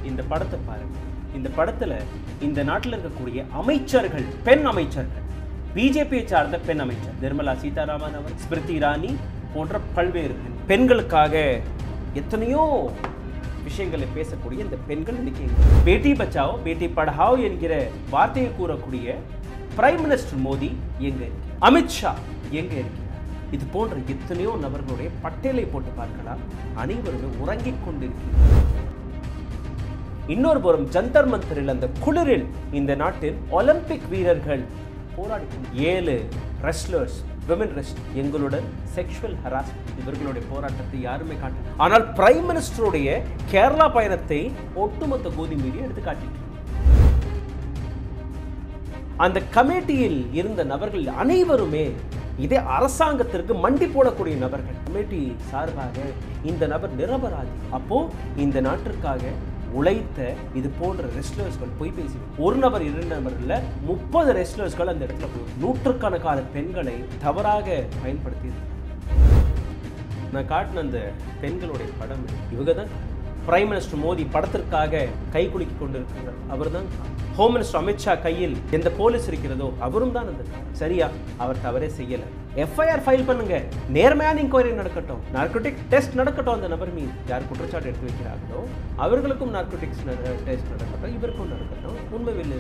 இந்த படத்தை பாருங்க இந்த படத்துல இந்த நாட்டில் இருக்கக்கூடிய அமைச்சர்கள் பெண் அமைச்சர்கள் பிஜேபியை சார்ந்த பெண் அமைச்சர் நிர்மலா சீதாராமன் அவர் ஸ்மிருதி இரானி போன்ற பல்வேறு பெண் பெண்களுக்காக எத்தனையோ விஷயங்களை பேசக்கூடிய இந்த பெண்கள் இன்னைக்கு பேட்டி பச்சாவோ பேட்டி படாவோ என்கிற வார்த்தையை கூறக்கூடிய பிரைம் மினிஸ்டர் மோடி எங்க இருக்கிறார் அமித்ஷா எங்க இருக்கிறார் இது போன்ற எத்தனையோ நபர்களுடைய பட்டியலை போட்டு பார்க்கலாம் அனைவருமே உறங்கிக் கொண்டிருக்கிறார் இன்னொரு புறம் ஜந்தர் மந்தரில் அந்த குளிரில் இந்த நாட்டில் ஒலிம்பிக் வீரர்கள் போராடி கொண்டு- ஏழு ரெஸ்லர்ஸ் விமன் ரெஸ்ட் எங்களுடன் செக்ஷுவல் ஹராஸ்மெண்ட் இவர்களுடைய போராட்டத்தை யாருமே காட்ட ஆனால் பிரைம் மினிஸ்டருடைய கேரளா பயணத்தை ஒட்டுமொத்த கோதி மீடியா எடுத்து காட்டிட்டு அந்த கமிட்டியில் இருந்த நபர்கள் அனைவருமே இதே அரசாங்கத்திற்கு மண்டி போடக்கூடிய நபர்கள் கமிட்டி சார்பாக இந்த நபர் நிரபராதி அப்போ இந்த நாட்டிற்காக உழைத்த இது போன்ற ரெஸ்லர்ஸ்கள் போய் பேசி ஒரு நபர் இரண்டு நபர் இல்ல முப்பது ரெஸ்லர்ஸ்கள் அந்த இடத்துல போய் நூற்றுக்கணக்கான பெண்களை தவறாக பயன்படுத்தி நான் காட்டின அந்த பெண்களுடைய படம் இவங்க தான் பிரைம் மினிஸ்டர் மோடி படத்திற்காக கை குலுக்கி கொண்டிருக்கிறார் அவர் தான் ஹோம் மினிஸ்டர் அமித்ஷா கையில் எந்த போலீஸ் இருக்கிறதோ அவரும் தான் அந்த சரியா அவர் தவறே செய்யல எஃப்ஐஆர் ஃபைல் பண்ணுங்க நேர்மையான இன்கொயரி நடக்கட்டும் நார்கோட்டிக் டெஸ்ட் நடக்கட்டும் அந்த நபர் மீது யார் குற்றச்சாட்டு எடுத்து வைக்கிறார்களோ அவர்களுக்கும் நார்கோட்டிக்ஸ் டெஸ்ட் நடக்கட்டும் இவருக்கும் நடக்கட்டும் உண்மை வெளியே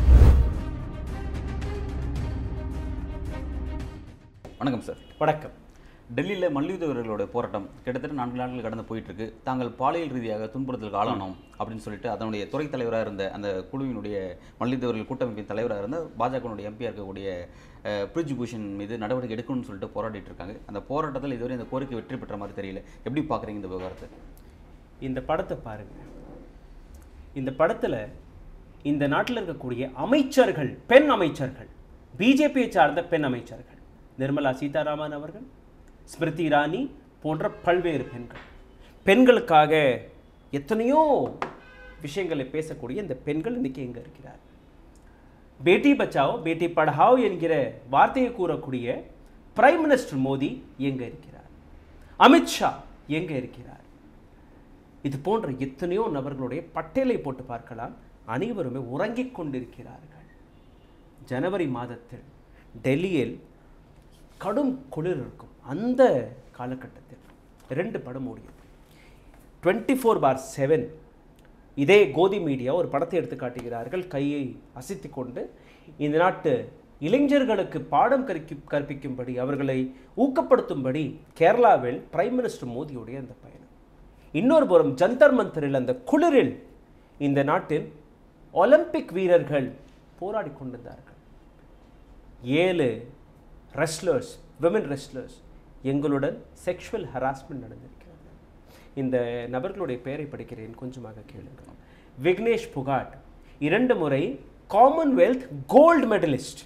வணக்கம் சார் வணக்கம் டெல்லியில் மல்யுத்த வீரர்களோட போராட்டம் கிட்டத்தட்ட நான்கு நாட்கள் கடந்து போயிட்டு இருக்கு தாங்கள் பாலியல் ரீதியாக துன்புறுத்தலுக்கு ஆளானோம் அப்படின்னு சொல்லிட்டு அதனுடைய துறை தலைவராக இருந்த அந்த குழுவினுடைய மல்யுத்த வீரர்கள் கூட்டமைப்பின் தலைவராக இருந்த பாஜகனுடைய எம்பியாக இருக்கக்கூடிய அஹ், பிரிஜ் பூஷன் மீது நடவடிக்கை எடுக்கணும்னு சொல்லிட்டு போராடிட்டு இருக்காங்க அந்த போராட்டத்தில் இதுவரை இந்த கோரிக்கை வெற்றி பெற்ற மாதிரி தெரியல எப்படி பார்க்குறீங்க இந்த விவகாரத்தை இந்த படத்தை பாருங்க இந்த படத்துல இந்த நாட்டில் இருக்கக்கூடிய அமைச்சர்கள் பெண் அமைச்சர்கள் பிஜேபியை சார்ந்த பெண் அமைச்சர்கள் நிர்மலா சீதாராமன் அவர்கள் ஸ்மிருதி இரானி போன்ற பல்வேறு பெண்கள் பெண்களுக்காக எத்தனையோ விஷயங்களை பேசக்கூடிய இந்த பெண்கள் இன்னைக்கு எங்க இருக்கிறார் பேட்டி பச்சாவோ பேட்டி படாவோ என்கிற வார்த்தையை கூறக்கூடிய பிரைம் மினிஸ்டர் மோடி எங்க இருக்கிறார் அமித்ஷா எங்க இருக்கிறார் இது போன்ற எத்தனையோ நபர்களுடைய பட்டியலை போட்டு பார்க்கலாம் அனைவருமே உறங்கிக் கொண்டிருக்கிறார்கள் ஜனவரி மாதத்தில் டெல்லியில் கடும் குளிர் இருக்கும் அந்த காலகட்டத்தில் ரெண்டு படம் ஓடியது டுவெண்ட்டி ஃபோர் பார் செவன் இதே கோதி மீடியா ஒரு படத்தை எடுத்து காட்டுகிறார்கள் கையை அசைத்து கொண்டு இந்த நாட்டு இளைஞர்களுக்கு பாடம் கற்கி கற்பிக்கும்படி அவர்களை ஊக்கப்படுத்தும்படி கேரளாவில் பிரைம் மினிஸ்டர் மோடியுடைய அந்த பயணம் இன்னொரு புறம் ஜந்தர் மந்தரில் அந்த குளிரில் இந்த நாட்டில் ஒலிம்பிக் வீரர்கள் போராடி கொண்டிருந்தார்கள் ஏழு ரெஸ்லர்ஸ் விமன் ரெஸ்லர்ஸ் எங்களுடன் செக்ஷுவல் ஹராஸ்மெண்ட் நடந்திருக்கிறது இந்த நபர்களுடைய பெயரை படிக்கிறேன் கொஞ்சமாக கேளுங்கள் விக்னேஷ் புகாட் இரண்டு முறை Commonwealth gold medalist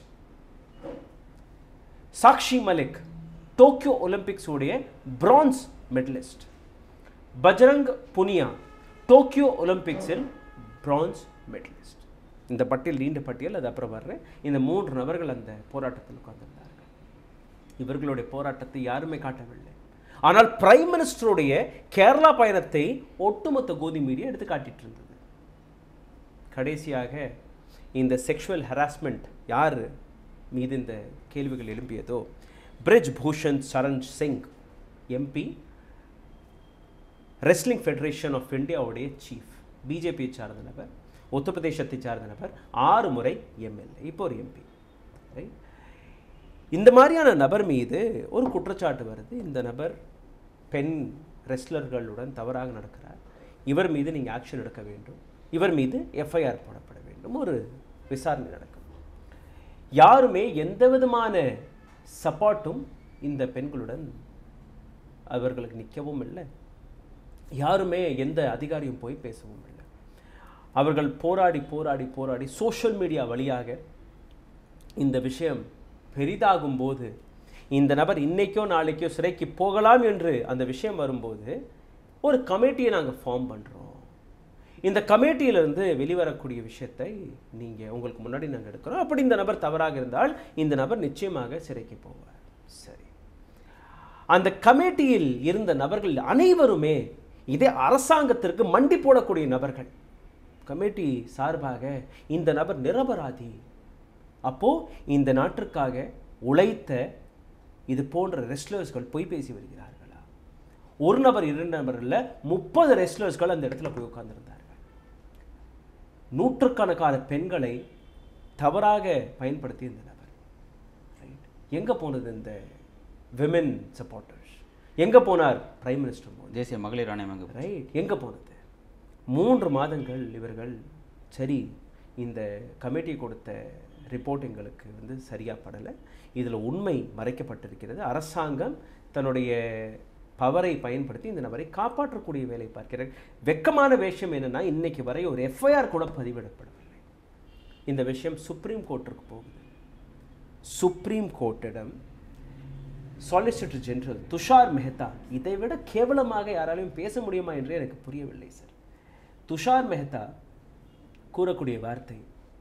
Sakshi Malik Tokyo Olympics உடைய bronze medalist Bajrang Punia Tokyo ஒலிம்பிக்ஸில் பிரான்ஸ் மெடலிஸ்ட் இந்த பட்டியல் நீண்ட பட்டியல் அது அப்புறம் வர்றேன் இந்த மூன்று நபர்கள் அந்த போராட்டத்தில் உட்கார்ந்திருந்தார்கள் இவர்களுடைய போராட்டத்தை யாருமே காட்டவில்லை ஆனால் பிரைம் மினிஸ்டருடைய கேரளா பயணத்தை ஒட்டுமொத்த கோதி மீடியா எடுத்து காட்டிட்டு இருந்தது கடைசியாக இந்த செக்ஷுவல் ஹராஸ்மெண்ட் யார் மீது இந்த கேள்விகள் எழும்பியதோ Brij Bhushan Sharan Singh MP wrestling federation of இந்தியாவுடைய சீஃப் பிஜேபியை சார்ந்த நபர் உத்தரப்பிரதேசத்தை சார்ந்த நபர் ஆறு முறை எம்எல்ஏ இப்போ ஒரு எம்பி இந்த மாதிரியான நபர் மீது ஒரு குற்றச்சாட்டு வருது இந்த நபர் பெண் ரெஸ்லர்களுடன் தவறாக நடக்கிறார் இவர் மீது நீங்கள் ஆக்ஷன் எடுக்க வேண்டும் இவர் மீது எஃப்ஐஆர் போடப்பட வேண்டும் ஒரு விசாரணை நடக்கும் யாருமே எந்த விதமான சப்போர்ட்டும் இந்த பெண்களுடன் அவர்களுக்கு நிற்கவும் இல்லை யாருமே எந்த அதிகாரியும் போய் பேசவும் இல்லை அவர்கள் போராடி போராடி போராடி சோஷியல் மீடியா வழியாக இந்த விஷயம் பெரிதாகும் போது இந்த நபர் இன்னைக்கோ நாளைக்கோ சிறைக்கு போகலாம் என்று அந்த விஷயம் வரும்போது ஒரு கமிட்டியை நாங்கள் ஃபார்ம் பண்ணுறோம் இந்த கமிட்டியிலிருந்து வெளிவரக்கூடிய விஷயத்தை நீங்கள் உங்களுக்கு முன்னாடி நாங்கள் எடுக்கிறோம் அப்படி இந்த நபர் தவறாக இருந்தால் இந்த நபர் நிச்சயமாக சிறைக்கு போவார் சரி அந்த கமிட்டியில் இருந்த நபர்கள் அனைவருமே இதே அரசாங்கத்திற்கு மண்டி போடக்கூடிய நபர்கள் கமிட்டி சார்பாக இந்த நபர் நிரபராதி அப்போ இந்த நாட்டிற்காக உழைத்த இது போன்ற ரெஸ்லர்ஸ்கள் பொய் பேசி வருகிறார்களா ஒரு நபர் இரண்டு நபர் இல்ல முப்பது ரெஸ்லர்ஸ்கள் அந்த இடத்துல போய் உட்கார்ந்திருந்தார்கள் நூற்றுக்கணக்கான பெண்களை தவறாக பயன்படுத்தி இந்த நபர் ரைட் எங்க போனது இந்த விமென் சப்போர்ட்டர்ஸ் எங்க போனார் பிரைம் மினிஸ்டர் மோடி தேசிய மகளிர் ஆணையம் அங்கு ரைட் எங்கே போனது மூன்று மாதங்கள் இவர்கள் சரி இந்த கமிட்டி கொடுத்த ரிப்போர்ட் எங்களுக்கு வந்து சரியா படலை இதில் உண்மை மறைக்கப்பட்டிருக்கிறது அரசாங்கம் தன்னுடைய பவரை பயன்படுத்தி இந்த நபரை காப்பாற்றக்கூடிய வேலை பார்க்கிறார் வெக்கமான விஷயம் என்னன்னா இன்னைக்கு வரை ஒரு எஃப்ஐஆர் கூட பதிவிடப்படவில்லை இந்த விஷயம் சுப்ரீம் கோர்ட்டிற்கு போகுது சுப்ரீம் கோர்ட்டிடம் சாலிசிட்டர் ஜெனரல் துஷார் மெஹ்தா இதை விட கேவலமாக யாராலையும் பேச முடியுமா என்று எனக்கு புரியவில்லை சார் துஷார் மெஹ்தா கூறக்கூடிய வார்த்தை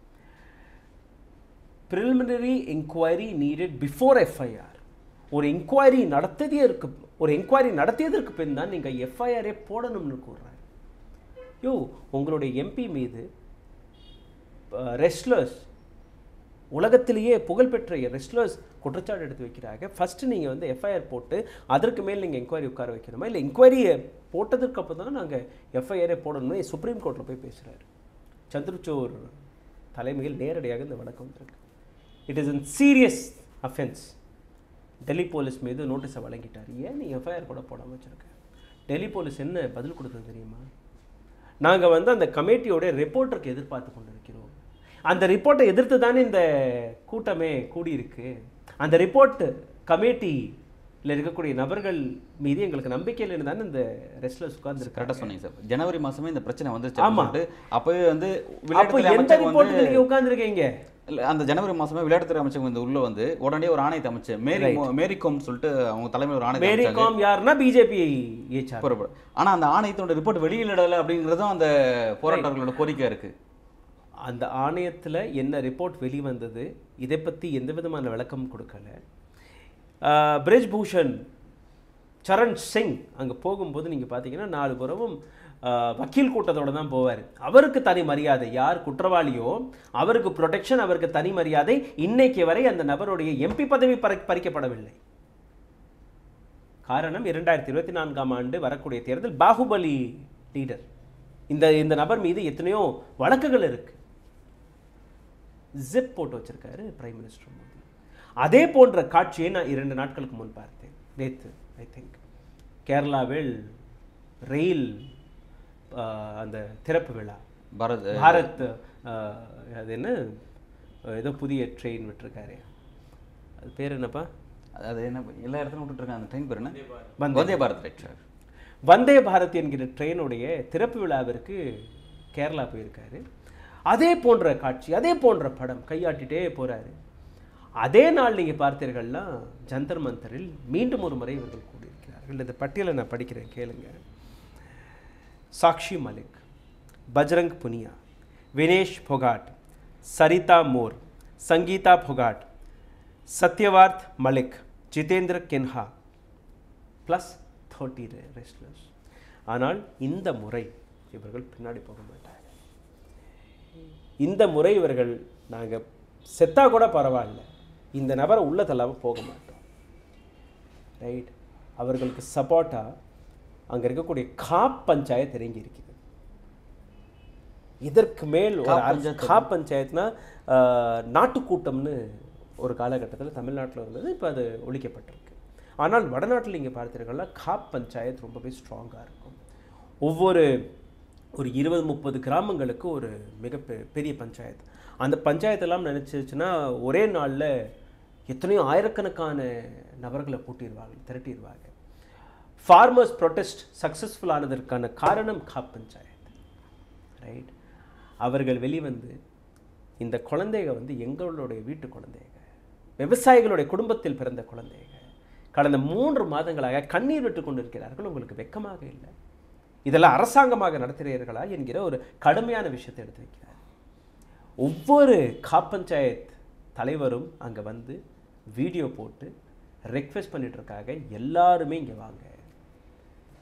preliminary inquiry needed before FIR ஒரு இன்கொயரி நடத்தியதற்கு ஒரு இன்கொயரி நடத்தியதற்கு பின் தான் நீங்கள் எஃப்ஐஆரே போடணும்னு கூறுறாரு யோ உங்களுடைய எம்பி மீது ரெஸ்லர்ஸ் உலகத்திலேயே புகழ்பெற்ற ரெஸ்லர்ஸ் குற்றச்சாட்டு எடுத்து வைக்கிறாங்க ஃபஸ்ட்டு நீங்கள் வந்து எஃப்ஐஆர் போட்டு அதற்கு மேல் நீங்கள் என்கொயரி உட்கார வைக்கணுமா இல்லை என்கொயரியை போட்டதுக்கு அப்புறம் தான் நாங்கள் எஃப்ஐஆரே போடணும்னு சுப்ரீம் கோர்ட்டில் போய் பேசுகிறாரு சந்திரசூர் தலைமையில் நேரடியாக இந்த வழக்கு வந்திருக்கு it is in serious offence Delhi police மீது நோட்டீஸை வழங்கிட்டார் ஏன் நீ எஃப்ஐஆர் கூட போடாமல் வச்சிருக்க டெல்லி போலீஸ் என்ன பதில் கொடுத்தது தெரியுமா நாங்கள் வந்து அந்த கமிட்டியோட ரிப்போர்ட்டருக்கு எதிர்பார்த்து கொண்டிருக்கிறோம் அந்த ரிப்போர்ட்டை எதிர்த்து தானே இந்த கூட்டமே கூடியிருக்கு அந்த ரிப்போர்ட் கமிட்டியில் இருக்கக்கூடிய நபர்கள் மீது எங்களுக்கு நம்பிக்கை இல்லைன்னு தானே இந்த ரெஸ்லர்ஸ் உட்கார்ந்துருக்காங்க கரெக்டாக சொன்னீங்க சார் ஜனவரி மாசமே இந்த பிரச்சனை வந்துருச்சு ஆமா. அப்படின்னு சொல்லிட்டு அப்பவே வந்து அப்போ விளையாட்டுத்துறை எந்த அமைச்சகம் வந்து ரிப்போர்ட்டுக்கு நீங்கள் உட்கார்ந்துருக்கீங்க இல்ல, அந்த ஜனவரி மாசமே விளையாட்டுத்துறை அமைச்சகம் வந்து உள்ள வந்து உடனே ஒரு ஆணையத்தை அமைச்சு மேரி மேரிகோம் சொல்லிட்டு அவங்க தலைமையில் ஒரு ஆணையத்தை மேரி அமைச்சாங்க. காம் யாருன்னா பிஜேபி ஏச்சார் புறப்படும் ஆனா அந்த ஆணையத்தோட ரிப்போர்ட் வெளியிடல அப்படிங்கிறதும் அந்த போராட்டங்களோட கோரிக்கை இருக்கு அந்த ஆணையத்தில் என்ன ரிப்போர்ட் வெளிவந்தது இதை பற்றி எந்த விதமான விளக்கம் கொடுக்கல ஆஹ் பிரிஜ் பூஷன் சரண் சிங் அங்கே போகும்போது நீங்கள் பார்த்தீங்கன்னா நாலு புறமும் ஆஹ் வக்கீல் கூட்டத்தோட தான் போவார் அவருக்கு தனி மரியாதை யார் குற்றவாளியோ அவருக்கு ப்ரொடெக்ஷன் அவருக்கு தனி மரியாதை இன்னைக்கு வரை அந்த நபருடைய எம்பி பதவி பறி பறிக்கப்படவில்லை காரணம் இரண்டாயிரத்தி இருபத்தி நான்காம் ஆண்டு வரக்கூடிய தேர்தல் பாகுபலி லீடர் இந்த இந்த நபர் மீது எத்தனையோ வழக்குகள் இருக்கு ஜிப் போட்டு வச்சிருக்காரு பிரைம் மினிஸ்டர் மோடி அதே போன்ற காட்சியை நான் இரண்டு நாட்களுக்கு முன் பார்த்தேன் நேத்து ஐ திங்க் கேரளாவில் ரயில் ஆஹ், அந்த திறப்பு விழா பாரத் பாரத் ஆஹ், அது என்ன ஏதோ புதிய ட்ரெயின் விட்டுருக்காரு அது பேர் என்னப்பா அது என்ன எல்லா இடத்துலையும் விட்டுட்டு இருக்காங்க அந்த ட்ரெயின் பேர் என்ன வந்தே வந்தே பாரத் ரைட் சார் வந்தே பாரத் என்கிற ட்ரெயினுடைய திறப்பு விழாவிற்கு கேரளா போயிருக்காரு அதே போன்ற காட்சி அதே போன்ற படம் கையாட்டிட்டே போறாரு அதே நாள் நீங்க பார்த்தீர்கள்னா ஜந்தர் மந்தரில் மீண்டும் ஒரு முறை இவர்கள் கூடியிருக்கிறார்கள் இந்த பட்டியலை நான் படிக்கிறேன் கேளுங்க Sakshi Malik Bajrang Punia Vinesh Phogat Sarita Mor Sangeeta Phogat Satyawart Malik Jitendra Kinha plus thirty wrestlers ஆனால் இந்த முறை இவர்கள் பின்னாடி போக மாட்டாங்க இந்த முறை இவர்கள் நாங்கள் செத்தா கூட பரவாயில்ல இந்த நபரை உள்ள தள்ளாமல் போக மாட்டோம் ரைட் அவர்களுக்கு சப்போர்ட்டாக அங்கே இருக்கக்கூடிய காப் பஞ்சாயத்து இறங்கி இருக்குது இதற்கு மேல் ஒரு காப் அரசு- பஞ்சாயத்து காப் பஞ்சாயத்துனா ஆஹ், நாட்டுக்கூட்டம்னு ஒரு காலகட்டத்தில் தமிழ்நாட்டில் இருந்தது இப்போ அது ஒழிக்கப்பட்டிருக்கு ஆனால் வடநாட்டில் இங்கே பார்த்தீர்கள்னா காப் பஞ்சாயத்து ரொம்பவே ஸ்ட்ராங்காக இருக்கும் ஒவ்வொரு ஒரு இருபது முப்பது கிராமங்களுக்கு ஒரு மிக பெ- பெரிய பஞ்சாயத்து அந்த பஞ்சாயத்தெல்லாம் நினச்சிச்சுன்னா ஒரே நாளில் எத்தனையோ ஆயிரக்கணக்கான நபர்களை கூட்டிடுவாங்க திரட்டிடுவாங்க ஃபார்மர்ஸ் ப்ரொட்டஸ்ட் சக்ஸஸ்ஃபுல் ஆனதற்கான காரணம் காப் பஞ்சாயத்து ரைட் அவர்கள் வெளிவந்து இந்த குழந்தைங்க வந்து எங்களுடைய வீட்டு குழந்தைங்க விவசாயிகளுடைய குடும்பத்தில் பிறந்த குழந்தைங்க கடந்த மூன்று மாதங்களாக கண்ணீர் விட்டு கொண்டிருக்கிறார்கள் உங்களுக்கு வெக்கமாக இல்லை இதெல்லாம் அரசாங்கமாக நடத்துகிறீர்களா என்கிற ஒரு கடுமையான விஷயத்தை எடுத்து வைக்கிறார் ஒவ்வொரு காப்பஞ்சாயத் தலைவரும் அங்கே வந்து வீடியோ போட்டு ரெக்வெஸ்ட் பண்ணிட்டு இருக்காங்க எல்லாருமே இங்கே வாங்க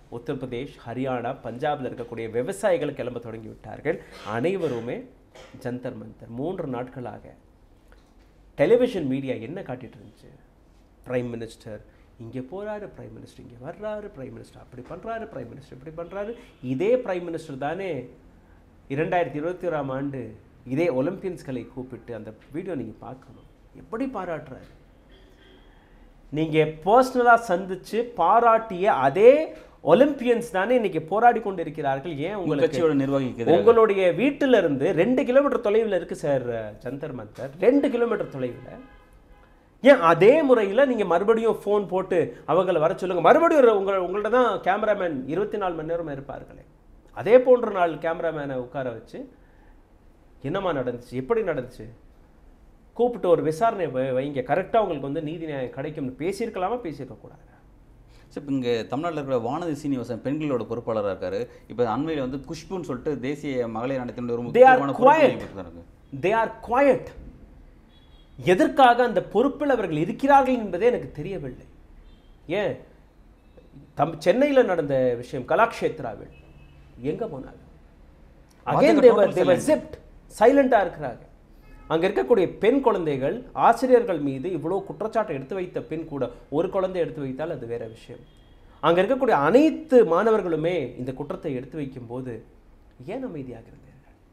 உத்தரப்பிரதேஷ் ஹரியானா பஞ்சாப்ல இருக்கக்கூடிய விவசாயிகள் கிளம்ப தொடங்கி விட்டார்கள் அனைவருமே ஜந்தர் மந்தர் மூன்று நாட்களாக டெலிவிஷன் மீடியா என்ன காட்டிட்டு இருந்துச்சு பிரைம் மினிஸ்டர் இங்கே போறாரு பிரைம் மினிஸ்டர் இங்கே வர்றாரு பிரைம் மினிஸ்டர் அப்படி பண்றாரு பிரைம் மினிஸ்டர் இப்படி பண்றாரு இதே பிரைம் மினிஸ்டர் தானே இரண்டாயிரத்தி இருபத்தி ஓராம் ஆண்டு இதே ஒலிம்பியன்ஸ்களை கூப்பிட்டு அந்த வீடியோ நீங்க பார்க்கணும் எப்படி பாராட்டுறாரு நீங்க பர்சனலாக சந்திச்சு பாராட்டிய அதே ஒலிம்பியன்ஸ் தானே இன்னைக்கு போராடி கொண்டு இருக்கிறார்கள் ஏன் உங்க உங்களுக்கு கட்சியோட நிர்வாகிக்கு எதிராக உங்களுடைய வீட்டில இருந்து ரெண்டு கிலோமீட்டர் தொலைவில் இருக்கு சார் ஜந்தர் மந்தர் ரெண்டு கிலோமீட்டர் தொலைவில் ஏன் அதே முறையில நீங்க மறுபடியும் ஃபோன் போட்டு அவங்கள வர சொல்லுங்க மறுபடியும் ஒரு உங்க உங்கள்ட்ட தான் கேமராமேன் இருபத்தி நாலு மணி நேரம் இருப்பார்களே அதே போன்ற நாள் கேமராமேனை உட்கார வச்சு என்னம்மா நடந்துச்சு எப்படி நடந்துச்சு கூப்பிட்டு ஒரு விசாரணை வை- வைங்க கரெக்டாக உங்களுக்கு வந்து நீதி நியாயம் கிடைக்கும்னு பேசியிருக்கலாமா பேசியிருக்க கூடாது சார் இப்போ இங்கே தமிழ்நாட்டில் இருக்கிற வானதி சீனிவாசன் பெண்களோட பொறுப்பாளராக இருக்காரு இப்போ அண்மையில் வந்து குஷ்புன்னு சொல்லிட்டு தேசிய மகளிர் ஆணையத்தினுடைய ஒரு They are முக்கியமான பொறுப்பு quiet. வகிப்பதற்கு தே ஆர் குவாய்ட் எதற்காக அந்த பொறுப்பில் அவர்கள் இருக்கிறார்கள் என்பதே எனக்கு தெரியவில்லை ஏன் தம் சென்னையில் நடந்த விஷயம் கலாக்ஷேத்ராவில் எங்க போனாங்க அகைன் பாஜக தேவர் total தேவர் silent. சிப்ட் சைலண்டாக இருக்கிறாங்க அங்க இருக்கக்கூடிய பெண் குழந்தைகள் ஆசிரியர்கள் மீது இவ்வளோ குற்றச்சாட்டை எடுத்து வைத்த பெண் கூட ஒரு குழந்தை எடுத்து வைத்தால் அது வேற விஷயம் அங்க இருக்கக்கூடிய அனைத்து மாணவர்களுமே இந்த குற்றத்தை எடுத்து வைக்கும்போது ஏன் அமைதியாக இருந்தீர்கள்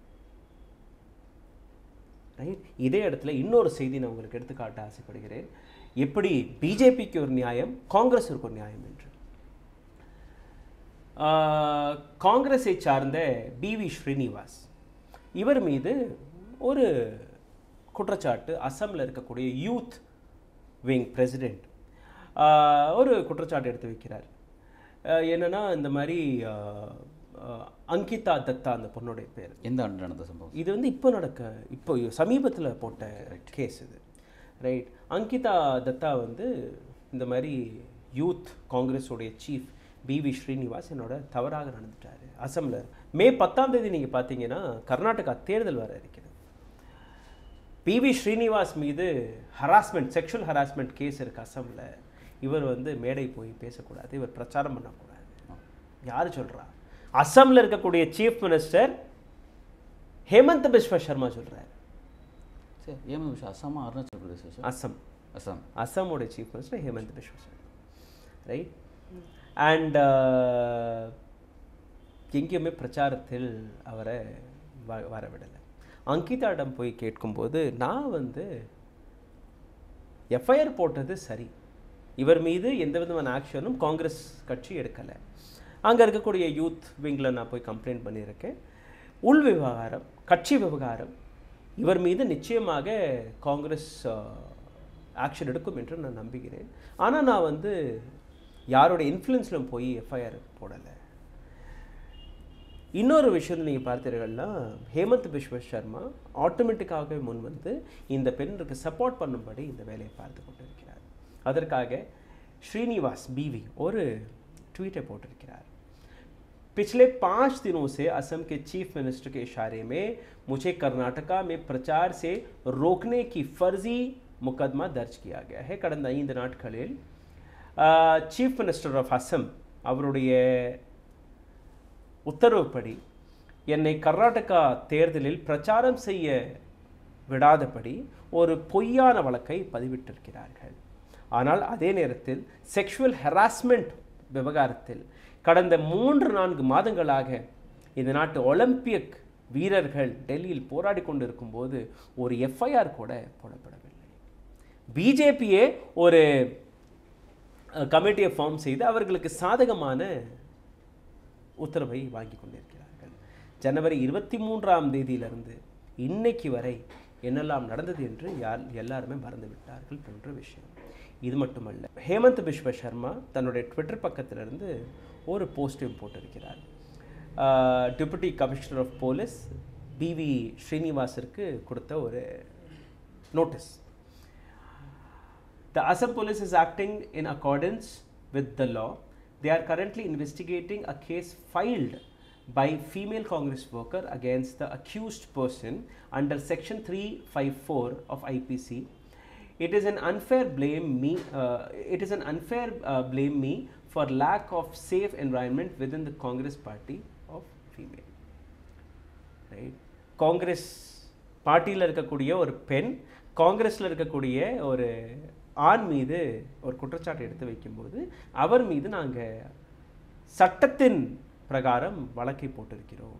ரைட் இதே இடத்துல இன்னொரு செய்தி நான் உங்களுக்கு எடுத்துக்காட்ட ஆசைப்படுகிறேன் எப்படி பிஜேபிக்கு ஒரு நியாயம் காங்கிரஸிற்கு ஒரு நியாயம் என்று ஆஹ், காங்கிரஸை சார்ந்த பிவி ஸ்ரீனிவாஸ் இவர் மீது ஒரு குற்றச்சாட்டு அஸ்ஸாமில் இருக்கக்கூடிய யூத் விங் பிரசிடெண்ட் ஒரு குற்றச்சாட்டு எடுத்து வைக்கிறார் ஆஹ், என்னன்னா இந்த மாதிரி ஆஹ், ஆஹ், அங்கிதா தத்தா அந்த பொண்ணுடைய பேர் எந்த ஆண்டு நடந்த சம்பவம் இது வந்து இப்போ நடக்க இப்போ சமீபத்தில் போட்ட கேஸ் இது ரைட் அங்கிதா தத்தா வந்து இந்த மாதிரி யூத் காங்கிரஸோடைய சீஃப் பிவி ஸ்ரீனிவாஸ் என்னோட தவறாக நடந்துட்டாரு அசம்ல மே பத்தாம் தேதி நீங்கள் பார்த்தீங்கன்னா கர்நாடகா தேர்தல் வர இருக்கிறது பிவி ஸ்ரீனிவாஸ் மீது ஹராஸ்மெண்ட் செக்ஷுவல் ஹராஸ்மெண்ட் கேஸ் இருக்கு அசம்ல இவர் வந்து மேடை போய் பேசக்கூடாது இவர் பிரச்சாரம் பண்ணக்கூடாது யார் சொல்றா அஸ்ஸாம்ல இருக்கக்கூடிய சீஃப் மினிஸ்டர் ஹேமந்த் பிஸ்வ சர்மா சொல்றாரு சரி ஏன் விஷயம் அஸ்ஸாமா அருணாச்சல் பிரதேசம் சார் அஸ்ஸாம் அஸ்ஸாம் அஸ்ஸாமோட chief minister Hemant Biswa Sarma right and எங்கேயுமே பிரச்சாரத்தில் அவரை வ வரவிடலை அங்கிதாவிடம் போய் கேட்கும்போது நான் வந்து எஃப்ஐஆர் போட்டது சரி இவர் மீது எந்த விதமான ஆக்ஷனும் காங்கிரஸ் கட்சி எடுக்கலை அங்கே இருக்கக்கூடிய யூத் விங்கில் நான் போய் கம்ப்ளைண்ட் பண்ணியிருக்கேன் உள் விவகாரம் கட்சி விவகாரம் இவர் மீது நிச்சயமாக காங்கிரஸ் ஆக்ஷன் எடுக்கும் என்று நான் நம்புகிறேன் ஆனால் நான் வந்து யாரோட இன்ஃப்ளூயன்ஸில் போய் எஃப்ஐஆர் போடலை இன்னொரு விஷயம் நீங்கள் பார்த்தீர்கள்னா ஹேமந்த் பிஸ்வ சர்மா ஆட்டோமேட்டிக்காகவே முன் வந்து இந்த பெண்ணுக்கு சப்போர்ட் பண்ணும்படி இந்த வேலையை பார்த்து கொண்டிருக்கிறார் அதற்காக ஸ்ரீனிவாஸ் பிவி ஒரு ட்வீட்டை போட்டிருக்கிறார் पिछले पाँच दिनों से असम के चीफ मिनिस्टर के इशारे में मुझे कर्नाटका में प्रचार से रोकने की फर्जी मुकदमा दर्ज किया गया है கடந்த ஐந்து நாட்களில் சீஃப் மினிஸ்டர் ஆஃப் அசம் அவருடைய உத்தரவுப்படி என்னை கர்நாடகா தேர்தலில் பிரச்சாரம் செய்ய விடாதபடி ஒரு பொய்யான வழக்கை பதிவிட்டிருக்கிறார்கள் ஆனால் அதே நேரத்தில் செக்ஷுவல் ஹராஸ்மெண்ட் விவகாரத்தில் கடந்த மூன்று நான்கு மாதங்களாக இந்த நாட்டு ஒலிம்பியக் வீரர்கள் டெல்லியில் போராடி கொண்டிருக்கும் போது ஒரு எஃப்ஐஆர் கூட போடப்படவில்லை பிஜேபியே ஒரு கமிட்டியை ஃபார்ம் செய்து அவர்களுக்கு சாதகமான உத்தரவை வாங்கி கொண்டிருக்கிறார்கள் ஜனவரி இருபத்தி மூன்றாம் தேதியிலிருந்து இன்னைக்கு வரை என்னெல்லாம் நடந்தது என்று யார் எல்லாருமே மறந்து விட்டார்கள் போன்ற விஷயம் இது மட்டுமல்ல ஹேமந்த் பிஸ்வ சர்மா தன்னுடைய ட்விட்டர் பக்கத்திலிருந்து ஒரு போஸ்டையும் போட்டிருக்கிறார் deputy commissioner of police BV ஸ்ரீனிவாஸிற்கு கொடுத்த ஒரு notice The Assam police is acting in accordance with the law. They are currently investigating a case filed by female Congress worker against the accused person under section 354 of IPC. It is an unfair blame me. Uh, it is an unfair uh, blame me for lack of safe environment within the Congress party of female right Congress பார்ட்டியில் இருக்கக்கூடிய ஒரு பெண் காங்கிரஸில் இருக்கக்கூடிய ஒரு ஆண் மீது ஒரு குற்றச்சாட்டு எடுத்து வைக்கும்போது அவர் மீது நாங்கள் சட்டத்தின் பிரகாரம் வழக்கை போட்டிருக்கிறோம்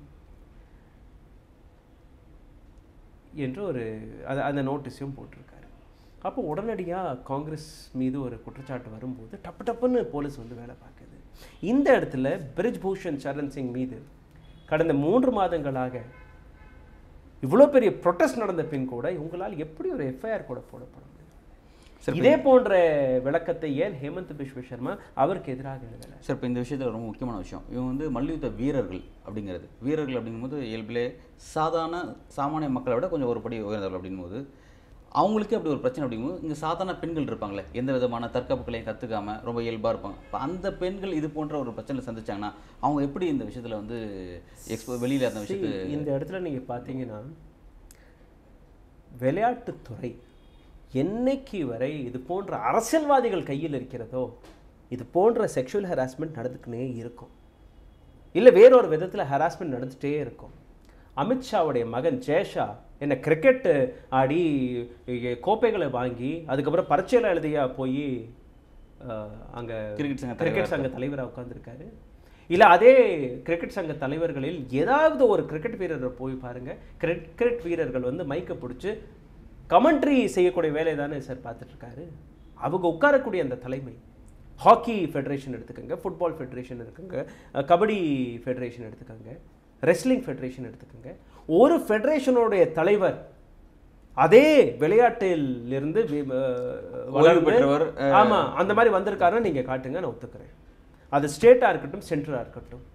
என்று ஒரு அது அந்த நோட்டீஸையும் போட்டிருக்காரு அப்போ உடனடியாக காங்கிரஸ் மீது ஒரு குற்றச்சாட்டு வரும்போது டப்பு டப்புன்னு போலீஸ் வந்து வேலை பார்க்குது இந்த இடத்துல பிரிஜ் பூஷன் சரண் சிங் மீது கடந்த மூன்று மாதங்களாக இவ்வளோ பெரிய ப்ரொட்டஸ்ட் நடந்த பின் கூட இவங்களால் எப்படி ஒரு எஃப்ஐஆர் கூட போடப்பட முடியும் சரி, இதே போன்ற விளக்கத்தை ஏன் ஹேமந்த் பிஸ்வ சர்மா அவருக்கு எதிராக எழுதலை சார் இப்போ இந்த விஷயத்தில் ரொம்ப முக்கியமான விஷயம் இவங்க வந்து மல்யுத்த வீரர்கள் அப்படிங்கிறது வீரர்கள் அப்படிங்கும்போது இயல்பிலே சாதாரண சாமானிய மக்களை விட கொஞ்சம் ஒரு படி உயர்ந்தவர்கள் அப்படிங்கும்போது அவங்களுக்கே அப்படி ஒரு பிரச்சனை அப்படிங்கும்போது இங்கே சாதாரண பெண்கள் இருப்பாங்களே எந்த விதமான தற்காப்புகளையும் கற்றுக்காம ரொம்ப இயல்பாக இருப்பாங்க இப்போ அந்த பெண்கள் இது போன்ற ஒரு பிரச்சனை சந்திச்சாங்கன்னா அவங்க எப்படி இந்த விஷயத்தில் வந்து எக்ஸ்போ வெளியில் அந்த விஷயத்தை See, இந்த இடத்துல நீங்க பார்த்தீங்கன்னா விளையாட்டுத்துறை என்னைக்கு வரை இது போன்ற அரசியல்வாதிகள் கையில் இருக்கிறதோ இது போன்ற செக்ஷுவல் ஹராஸ்மெண்ட் நடந்துக்கினே இருக்கும் இல்லை வேறொரு விதத்தில் ஹராஸ்மெண்ட் நடந்துகிட்டே இருக்கும் அமித்ஷாவுடைய மகன் ஜெயஷா என்ன கிரிக்கெட் ஆடி இ- கோப்பைகளை வாங்கி அதுக்கப்புறம் பரீட்சையில் எழுதியா போய் அங்கே கிரிக்கெட் சங்க கிரிக்கெட் சங்க தலைவராக உட்காந்துருக்காரு இல்லை அதே கிரிக்கெட் சங்க தலைவர்களில் ஏதாவது ஒரு கிரிக்கெட் வீரரை போய் பாருங்க கிரிக்கெட் வீரர்கள் வந்து மைக்கை பிடிச்சி கமெண்ட்ரி செய்யக்கூடிய வேலையை தானே சார் பார்த்துட்டு இருக்காரு அவங்க உட்காரக்கூடிய அந்த தலைமை ஹாக்கி ஃபெடரேஷன் எடுத்துக்கோங்க ஃபுட்பால் ஃபெடரேஷன் எடுத்துக்கோங்க அஹ் கபடி ஃபெடரேஷன் எடுத்துக்கோங்க ரெஸ்லிங் ஃபெடரேஷன் எடுத்துக்கோங்க ஒரு ஃபெடரேஷனுடைய தலைவர் அதே விளையாட்டில் இருந்து வி- அஹ் வளர்ந்து பெற்றவர், ஆமா அந்த மாதிரி வந்திருக்காருன்னு நீங்க காட்டுங்க நான் ஒத்துக்கிறேன் அது ஸ்டேட்டா இருக்கட்டும் சென்ட்ரா இருக்கட்டும்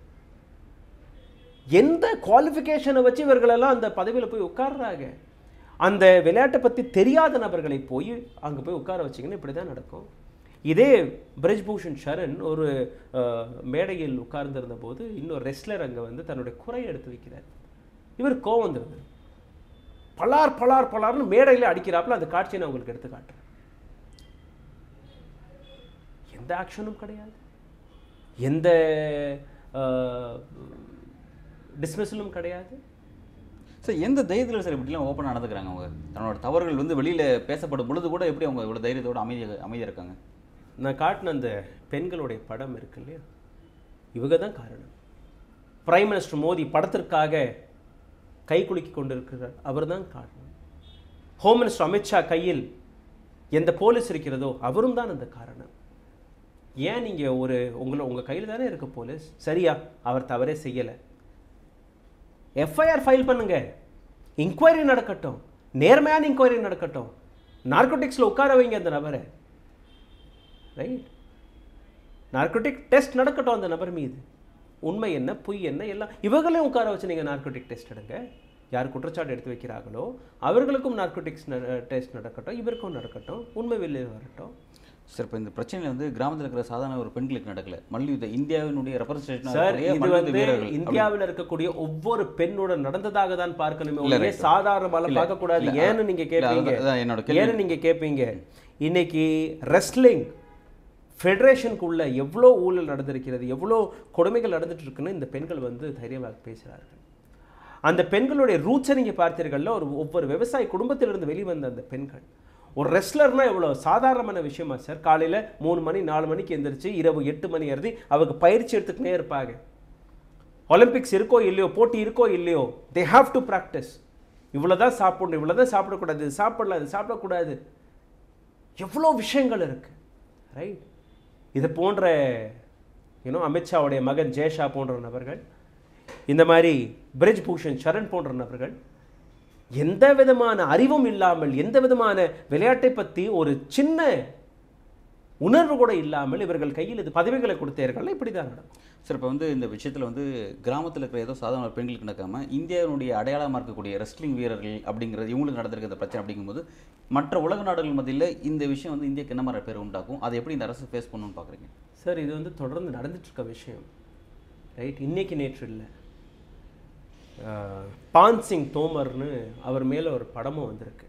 எந்த குவாலிஃபிகேஷனை வச்சு இவர்களெல்லாம் அந்த பதவியில போய் உட்கார்றாங்க அந்த விளையாட்டை பத்தி தெரியாத நபர்களை போய் அங்க போய் உட்கார வச்சீங்கன்னா இப்படி தான் நடக்கும் இதே பிரிஜ்பூஷன் சரண் ஒரு அஹ், மேடையில் உட்கார்ந்திருந்த போது இன்னொரு ரெஸ்லர் அங்க வந்து தன்னுடைய குறையை எடுத்து வைக்கிறார் இவர் கோவம் வந்துருது பலார் பலார் பலார்னு மேடையில் அடிக்கிறாப்புல அந்த காட்சியை நான் உங்களுக்கு எடுத்து காட்டுறேன் எந்த ஆக்ஷனும் கிடையாது எந்த டிஸ்மிஸலும் கிடையாது சார் எந்த தைரியத்தில் சார் இப்படிலாம் ஓப்பனாக நடந்துக்கிறாங்க அவங்க தன்னோட தவறுகள் வந்து வெளியில் பேசப்படும் பொழுது கூட எப்படி அவங்க இவ்வளோ தைரியத்தோட அமைதியாக அமைதியாக இருக்காங்க நான் காட்டின அந்த பெண்களுடைய படம் இருக்கு இல்லையா இவங்க தான் காரணம் பிரைம் மினிஸ்டர் மோடி படத்திற்காக கை குலுக்கி கொண்டிருக்கிறார் அவர் தான் காரணம் ஹோம் மினிஸ்டர் அமித்ஷா கையில் எந்த போலீஸ் இருக்கிறதோ அவரும் தான் அந்த காரணம் ஏன் நீங்கள் ஒரு உங்களை உங்கள் கையில் தானே இருக்கு போலீஸ் சரியா அவர் தவறே செய்யலை எஃப்ஐஆர் ஃபைல் பண்ணுங்க இன்கொயரி நடக்கட்டும் நேர்மையான இன்கொயரி நடக்கட்டும் நார்கோட்டிக்ஸில் உட்கார வைங்க அந்த நபரை ரைட் நார்கோட்டிக் டெஸ்ட் நடக்கட்டும் அந்த நபர் மீது உண்மை என்ன பொய் என்ன எல்லாம் இவங்களையும் உட்கார வச்சு நீங்கள் நார்கோட்டிக் டெஸ்ட் எடுங்க யார் குற்றச்சாட்டு எடுத்து வைக்கிறாங்களோ அவர்களுக்கும் நார்கோட்டிக்ஸ் டெஸ்ட் நடக்கட்டும் இவருக்கும் நடக்கட்டும் உண்மை வெளியில் வரட்டும் சார் இப்போ இந்த பிரச்சனையில் வந்து கிராமத்தில் இருக்கிற சாதாரண ஒரு பெண்களுக்கு நடக்கல மல்யுத்த இந்தியாவினுடைய சார் ரெப்ரஸன்டேஷன் இது வந்து இந்தியாவில் இருக்கக்கூடிய ஒவ்வொரு பெண்ணோட நடந்ததாக தான் பார்க்கணுமே இல்ல, ஒரே right. சாதாரணமால இல்ல, பார்க்க கூடாது இல்ல, ஏன்னு நீங்க இல்ல, கேட்பீங்க அதான் அதான் என்னோட கேள்வி. ஏன்னு நீங்க கேட்பீங்க இன்னைக்கு ரெஸ்லிங் ஃபெடரேஷனுக்குள்ள எவ்வளோ ஊழல் நடந்திருக்கிறது எவ்வளோ கொடுமைகள் நடந்துட்டு இருக்குன்னு இந்த பெண்கள் வந்து தைரியமாக பேசுகிறார்கள் அந்த பெண்களுடைய ரூட்ஸை நீங்க பார்த்தீர்கள்ல ஒரு ஒவ்வொரு விவசாய குடும்பத்திலிருந்து வெளிவந்த அந்த பெண்கள் ஒரு ரெஸ்லர்னா எவ்வளோ சாதாரணமான விஷயமா சார் காலையில மூணு மணி நாலு மணிக்கு எந்திரிச்சு இரவு எட்டு மணி எழுதி அவங்க பயிற்சி எடுத்துக்கினே இருப்பாங்க ஒலிம்பிக்ஸ் இருக்கோ இல்லையோ போட்டி இருக்கோ இல்லையோ தே ஹாவ் டு ப்ராக்டிஸ் இவ்வளோதான் சாப்பிடணும் இவ்வளோதான் சாப்பிடக்கூடாது இது சாப்பிடலாம் இது சாப்பிடக்கூடாது எவ்வளோ விஷயங்கள் இருக்கு ரைட் இது போன்ற யூனோ அமித்ஷாவுடைய மகன் ஜெயஷா போன்ற நபர்கள் இந்த மாதிரி பிரிஜ் பூஷன் சரண் போன்ற நபர்கள் எந்த விதமான அறிவும் இல்லாமல் எந்த விதமான விளையாட்டை பற்றி ஒரு சின்ன உணர்வு கூட இல்லாமல் இவர்கள் கையில் இது பதவிகளை கொடுத்தார்கள் இப்படி தான் நடக்கும் சார் இப்போ வந்து இந்த விஷயத்தில் வந்து கிராமத்தில் இருக்கிற ஏதோ சாதாரண பெண்களுக்கு நடக்காம இந்தியாவினுடைய அடையாளமாக இருக்கக்கூடிய ரெஸ்லிங் வீரர்கள் அப்படிங்கிறது இவங்களுக்கு நடந்திருக்க இந்த பிரச்சனை அப்படிங்கும்போது மற்ற உலக நாடுகள் மத்தியில் இந்த விஷயம் வந்து இந்தியாவுக்கு என்ன மாதிரி பேர் உண்டாக்கும் அதை எப்படி இந்த அரசு ஃபேஸ் பண்ணணும்னு பார்க்குறீங்க சார் இது வந்து தொடர்ந்து நடந்துட்டு இருக்க விஷயம் ரைட் இன்னைக்கு நேற்று இல்லை பான் சிங் தோமர்னு அவர் மேலே ஒரு படமும் வந்திருக்கு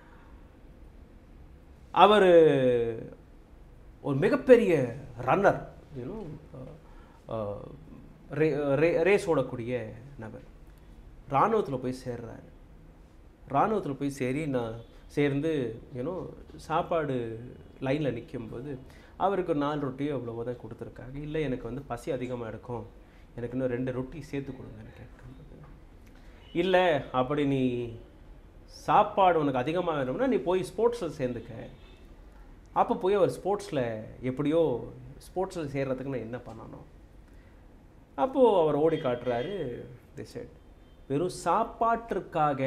அவர் ஒரு மிகப்பெரிய ரன்னர் யூனோ ரே ரே- ரேஸ் ஓடக்கூடிய நபர் இராணுவத்தில் போய் சேர்றாரு இராணுவத்தில் போய் சரி நான் சேர்ந்து யூனோ சாப்பாடு லைனில் நிக்கும்போது அவருக்கு ஒரு நாலு ரொட்டியோ எவ்வளவோ தான் கொடுத்துருக்காங்க இல்லை எனக்கு வந்து பசி அதிகமாக எடுக்கும் எனக்கு இன்னும் ரெண்டு ரொட்டி சேர்த்து கொடுங்கன்னு கேட்கும்போது இல்லை அப்படி நீ சாப்பாடு உனக்கு அதிகமாக வேணும்னா நீ போய் ஸ்போர்ட்ஸில் சேர்ந்துக்க அப்போ போய் அவர் ஸ்போர்ட்ஸில் எப்படியோ ஸ்போர்ட்ஸில் சேர்றதுக்கு நான் என்ன பண்ணணும் அப்போது அவர் ஓடி காட்டுறாரு தி செட் வெறும் சாப்பாட்டிற்காக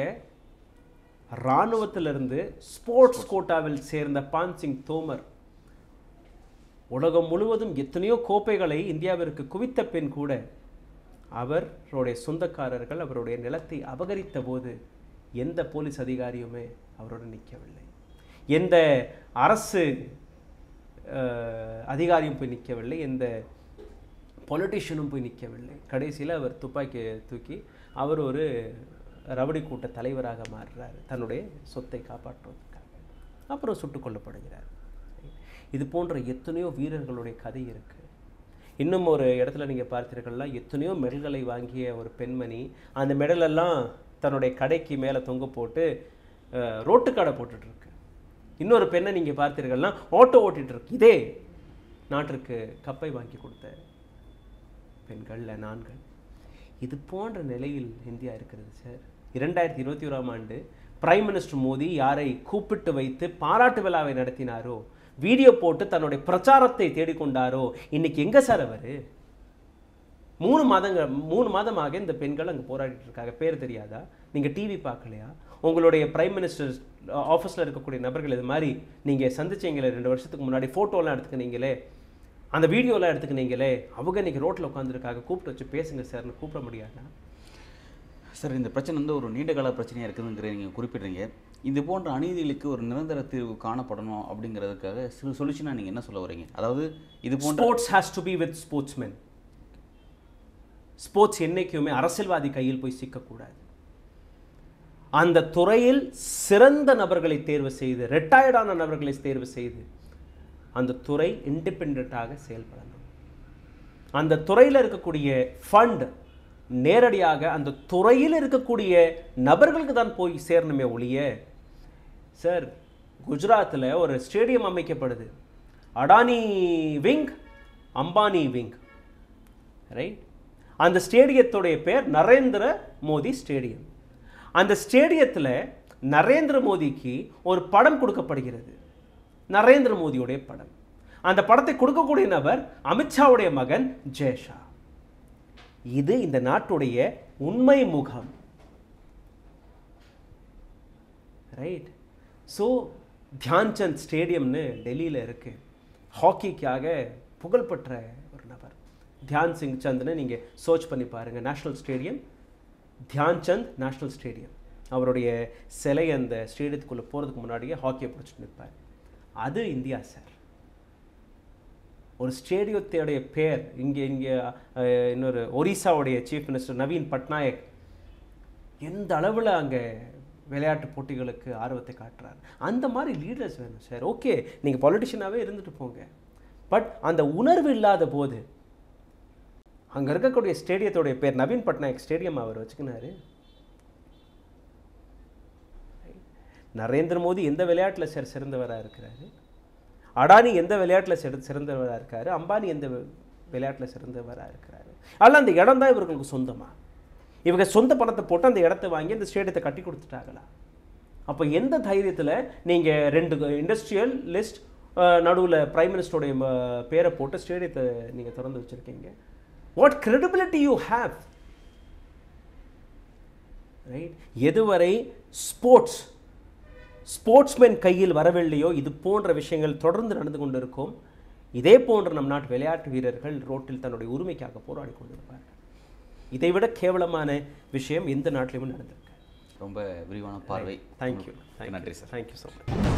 இராணுவத்திலிருந்து ஸ்போர்ட்ஸ் கோட்டாவில் சேர்ந்த பான்சிங் தோமர் உலகம் முழுவதும் எத்தனையோ கோப்பைகளை இந்தியாவிற்கு குவித்த பின் கூட அவருடைய சொந்தக்காரர்கள் அவருடைய நிலத்தை அபகரித்த போது எந்த போலீஸ் அதிகாரியுமே அவருடன் நிற்கவில்லை எந்த அரசு அஹ், அதிகாரியும் போய் நிற்கவில்லை எந்த பொலிட்டிஷியனும் போய் நிற்கவில்லை கடைசியில் அவர் துப்பாக்கியை தூக்கி அவர் ஒரு ரவுடி கூட்ட தலைவராக மாறுறாரு தன்னுடைய சொத்தை காப்பாற்றுவதற்காக அப்புறம் சுட்டுக் கொல்லப்படுகிறார் இது போன்ற எத்தனையோ வீரர்களுடைய கதை இருக்கு இன்னும் ஒரு இடத்துல நீங்க பார்த்தீர்கள்னா எத்தனையோ மெடல்களை வாங்கிய ஒரு பெண்மணி அந்த மெடல் எல்லாம் தன்னுடைய கடைக்கு மேலே தொங்க போட்டு அஹ், ரோட்டு கடை போட்டுட்டு இருக்கு இன்னொரு பெண்ணை நீங்க பார்த்தீர்கள்னா ஆட்டோ ஓட்டிட்டு இருக்கு இதே நாட்டிற்கு கப்பை வாங்கி கொடுத்த பெண்கள்ல நான்கள் இது போன்ற நிலையில் இந்தியா இருக்கிறது சார் இரண்டாயிரத்தி இருபத்தி ஓராம் ஆண்டு பிரைம் மினிஸ்டர் மோடி யாரை கூப்பிட்டு வைத்து பாராட்டு விழாவை நடத்தினாரோ வீடியோ போட்டு தன்னுடைய பிரச்சாரத்தை தேடிக்கொண்டாரோ இன்னைக்கு எங்க சார் அவரு மூணு மாதங்கள் மூணு மாதமாக இந்த பெண்கள் அங்கே போராடிட்டு இருக்காங்க பேர் தெரியாதா நீங்கள் டிவி பார்க்கலையா உங்களுடைய பிரைம் மினிஸ்டர் ஆஃபீஸில் இருக்கக்கூடிய நபர்கள் இது மாதிரி நீங்கள் சந்திச்சீங்களே ரெண்டு வருஷத்துக்கு முன்னாடி ஃபோட்டோலாம் எடுத்துக்கினீங்களே அந்த வீடியோலாம் எடுத்துக்கினீங்களே அவங்க இன்னைக்கு ரோட்டில் உட்காந்துருக்காங்க கூப்பிட்டு வச்சு பேசுங்க சார்னு கூப்பிட முடியாதா சார் இந்த பிரச்சனை வந்து ஒரு நீண்ட கால பிரச்சனையாக இருக்குதுங்கிற நீங்கள் குறிப்பிடுறீங்க இது போன்ற அநீதிகளுக்கு ஒரு நிரந்தர தீர்வு காணப்படணும் அப்படிங்கிறதுக்காக சில சொல்யூஷனாக நீங்கள் என்ன சொல்ல வரீங்க அதாவது இது போன்ற sports has to be with sportsmen sports என்னைக்குமே அரசியல்வாதி கையில் போய் சிக்கக்கூடாது அந்த துறையில் சிறந்த நபர்களை தேர்வு செய்து ரிட்டையர்டான நபர்களை தேர்வு செய்து அந்த துறை இண்டிபெண்ட்டாக செயல்படணும் அந்த துறையில் இருக்கக்கூடிய ஃபண்ட் நேரடியாக அந்த துறையில் இருக்கக்கூடிய நபர்களுக்கு தான் போய் சேரணுமே ஒழிய சார் குஜராத்தில் ஒரு ஸ்டேடியம் அமைக்கப்படுது Adani wing Ambani wing right அந்த ஸ்டேடியத்துடைய பேர் நரேந்திர மோடி ஸ்டேடியம் அந்த ஸ்டேடியத்தில் நரேந்திர மோடிக்கு ஒரு படம் கொடுக்கப்படுகிறது நரேந்திர மோடியுடைய படம் அந்த படத்தை கொடுக்கக்கூடிய நபர் அமித்ஷாவுடைய மகன் ஜெயஷா இது இந்த நாட்டுடைய உண்மை முகம் ரைட் ஸோ தியான்சந்த் ஸ்டேடியம்னு டெல்லியில் இருக்கு ஹாக்கிக்காக புகழ்பெற்ற ஒரு நபர் தியான் சிங் சந்த்னு நீங்கள் சர்ச் பண்ணி பாருங்கள் national stadium Dhyanchand national stadium அவருடைய சிலை அந்த ஸ்டேடியத்துக்குள்ளே போகிறதுக்கு முன்னாடியே ஹாக்கியை பிடிச்சிட்டு நிற்பார் அது இந்தியா சார் ஒரு ஸ்டேடியத்தோடைய பேர் இங்கே இங்கே அஹ், இன்னொரு ஒரிசாவுடைய சீஃப் மினிஸ்டர் நவீன் பட்நாயக் எந்த அளவில் அங்கே விளையாட்டு போட்டிகளுக்கு ஆர்வத்தை காட்டுறாரு அந்த மாதிரி லீடர்ஸ் வேணும் சார் ஓகே நீங்கள் பொலிட்டிஷியனாகவே இருந்துட்டு போங்க பட் அந்த உணர்வு இல்லாத போது அங்கே இருக்கக்கூடிய ஸ்டேடியத்தோடைய பேர் நவீன் பட்நாயக் ஸ்டேடியம் அவர் வச்சுக்கினாரு நரேந்திர மோடி எந்த விளையாட்டில் சார் சிறந்தவராக இருக்கிறாரு அடானி எந்த விளையாட்டில் சிற சிறந்தவராக இருக்காரு அம்பானி எந்த விளையாட்டில் சிறந்தவராக இருக்கிறாரு அல்ல அந்த இடம் தான் இவர்களுக்கு சொந்தமா இவங்க சொந்த பணத்தை போட்டு அந்த இடத்த வாங்கி அந்த ஸ்டேடியத்தை கட்டி கொடுத்துட்டாங்களா அப்போ எந்த தைரியத்தில் நீங்கள் ரெண்டு இண்டஸ்ட்ரியல் லிஸ்ட் நடுவில் பிரைம் மினிஸ்டருடைய ம- பேரை போட்டு ஸ்டேடியத்தை நீங்கள் திறந்து வச்சுருக்கீங்க what credibility you have right எதுவரை ஸ்போர்ட்ஸ் ஸ்போர்ட்ஸ்மேன் கையில் வரவில்லையோ இது போன்ற விஷயங்கள் தொடர்ந்து நடந்து கொண்டிருக்கும் இதே போன்ற நம் நாட்டு விளையாட்டு வீரர்கள் ரோட்டில் தன்னுடைய உரிமைக்காக போராடி கொண்டிருப்பார்கள் இதைவிட கேவலமான விஷயம் எந்த நாட்டிலையும் நடந்திருக்கு ரொம்ப விரிவான பார்வை தேங்க்யூ நன்றி சார் தேங்க்யூ ஸோ மச்